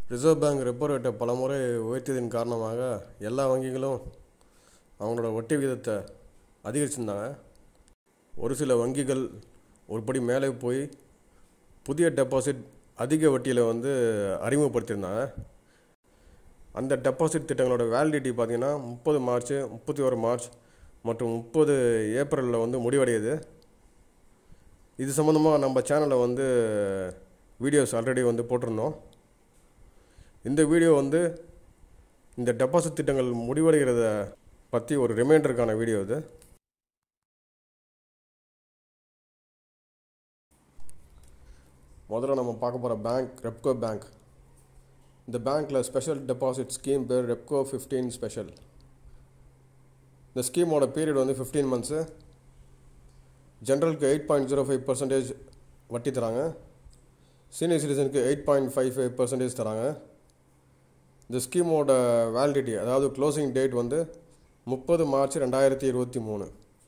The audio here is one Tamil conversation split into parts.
ரிசர்வ் பேங்க் ரெப்போ ரேட்டை பலமுறை உயர்த்தியதன் காரணமாக எல்லா வங்கிகளும் அவங்களோட வட்டி விகிதத்தை அதிகரிச்சிருந்தாங்க ஒரு சில வங்கிகள் ஒரு படி மேலே போய் புதிய டெபாசிட் அதிக வட்டியில் வந்து அறிமுகப்படுத்தியிருந்தாங்க அந்த டெபாசிட் திட்டங்களோட வேலிடிட்டி பார்த்திங்கன்னா முப்பது மார்ச் முப்பத்தி ஒரு மார்ச் மற்றும் முப்பது ஏப்ரலில் வந்து முடிவடையுது இது சம்மந்தமாக நம்ம சேனலில் வந்து வீடியோஸ் ஆல்ரெடி வந்து போட்டிருந்தோம் இந்த வீடியோ வந்து இந்த டெபாசிட் திட்டங்கள் முடிவடைகிறத பற்றி ஒரு ரிமைண்டருக்கான வீடியோ இது முதல்ல நம்ம பார்க்க போகிற பேங்க் ரெப்கோ பேங்க் இந்த பேங்க்கில் ஸ்பெஷல் டெபாசிட் ஸ்கீம் பேர் ரெப்கோ ஃபிஃப்டீன் ஸ்பெஷல் இந்த ஸ்கீமோட பீரியட் வந்து ஃபிஃப்டீன் மந்த்ஸு ஜென்ரலுக்கு eight point zero five percentage வட்டி தராங்க சீனியர் சிட்டிசனுக்கு eight point five five percentage தராங்க இந்த ஸ்கீமோட வேலிடிட்டி அதாவது க்ளோசிங் டேட் வந்து முப்பது மார்ச் ரெண்டாயிரத்தி இருபத்தி மூணு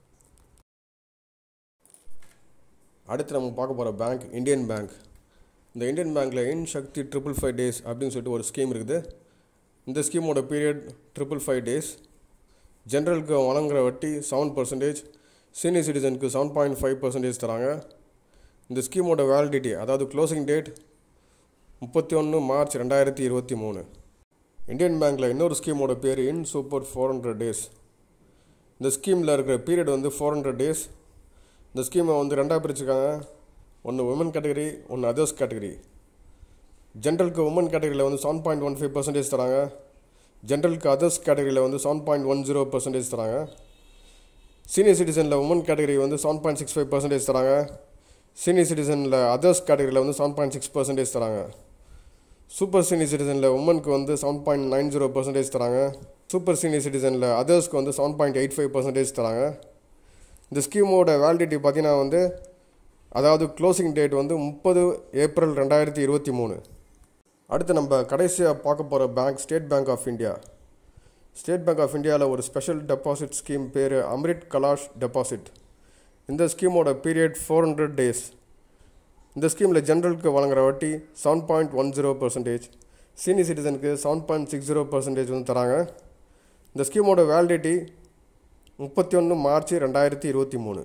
அடுத்து நம்ம பார்க்க போகிற பேங்க் இந்தியன் பேங்க் இந்த இந்தியன் பேங்க்கில் IND Shakti triple five days அப்படின்னு சொல்லிட்டு ஒரு ஸ்கீம் இருக்குது இந்த ஸ்கீமோட பீரியட் ட்ரிபிள் ஃபைவ் டேஸ் ஜென்ரலுக்கு வழங்குற வட்டி செவன் பர்சன்டேஜ் சீனியர் சிட்டிசனுக்கு செவன் பாயிண்ட் ஃபைவ் பர்சன்டேஜ் தராங்க இந்த ஸ்கீமோட வேலிடிட்டி அதாவது க்ளோசிங் டேட் முப்பத்தி ஒன்று மார்ச் ரெண்டாயிரத்தி இருபத்தி மூணு இந்தியன் பேங்க்கில் இன்னொரு ஸ்கீமோட பேர் IND super four hundred days இந்த ஸ்கீமில் இருக்கிற பீரியட் வந்து ஃபோர் ஹண்ட்ரட் டேஸ் இந்த ஸ்கீமை வந்து ரெண்டாக பிரிச்சுருக்காங்க ஒன்று உமன் கேட்டகரி ஒன்று அதர்ஸ் கேட்டகரி ஜென்ரலுக்கு உமன் கேட்டகரியில் வந்து seven point one five percentage தராங்க ஜென்ரலுக்கு அதர்ஸ் கேட்டகரியில் வந்து seven point one zero percentage தராங்க சீனியர் சிட்டிசனில் உமன் கேட்டகரி வந்து seven point six five percentage தராங்க சீனியர் சிட்டிசனில் அதர்ஸ் கேட்டகரியில் வந்து செவன் பாயிண்ட் சிக்ஸ் பர்சன்டேஜ் தராங்க சூப்பர் சீனியர் சிட்டிசனில் உமனுக்கு வந்து seven point nine zero percentage தராங்க சூப்பர் சீனியர் சிட்டிசனில் அதர்ஸ்க்கு வந்து seven point eight five percentage தராங்க இந்த ஸ்கீமோட வேலிடிட்டி பார்த்தீங்கன்னா வந்து அதாவது க்ளோசிங் டேட் வந்து முப்பது ஏப்ரல் ரெண்டாயிரத்தி இருபத்தி மூணு அடுத்து நம்ம கடைசியாக பார்க்க போகிற bank state bank of India state bank of இந்தியாவில் ஒரு ஸ்பெஷல் டெபாசிட் ஸ்கீம் பேர் அம்ரிட் கலாஷ் டெபாசிட் இந்த ஸ்கீமோட பீரியட் ஃபோர் ஹண்ட்ரட் டேஸ் இந்த ஸ்கீமில் ஜென்ரலுக்கு வழங்குற வட்டி seven point one zero percentage senior சிட்டிசனுக்கு seven point six zero percentage வந்து தராங்க இந்த ஸ்கீமோட வேலிடிட்டி முப்பத்தி ஒன்று மார்ச் ரெண்டாயிரத்தி இருபத்தி மூணு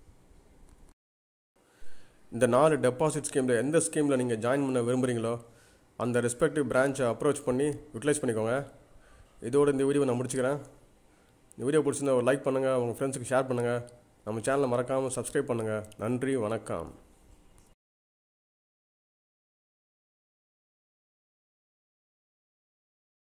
இந்த நாலு டெபாசிட் ஸ்கீமில் எந்த ஸ்கீமில் நீங்கள் ஜாயின் பண்ண விரும்புகிறீங்களோ அந்த ரெஸ்பெக்டிவ் பிரான்ச்சை அப்ரோச் பண்ணி யூட்டிலைஸ் பண்ணிக்கோங்க இதோட இந்த வீடியோ நான் முடிச்சுக்கிறேன் இந்த வீடியோ பிடிச்சிருந்தா ஒரு லைக் பண்ணுங்கள் உங்கள் ஃப்ரெண்ட்ஸுக்கு ஷேர் பண்ணுங்கள் நம்ம சேனலை மறக்காமல் சப்ஸ்கிரைப் பண்ணுங்கள் நன்றி வணக்கம்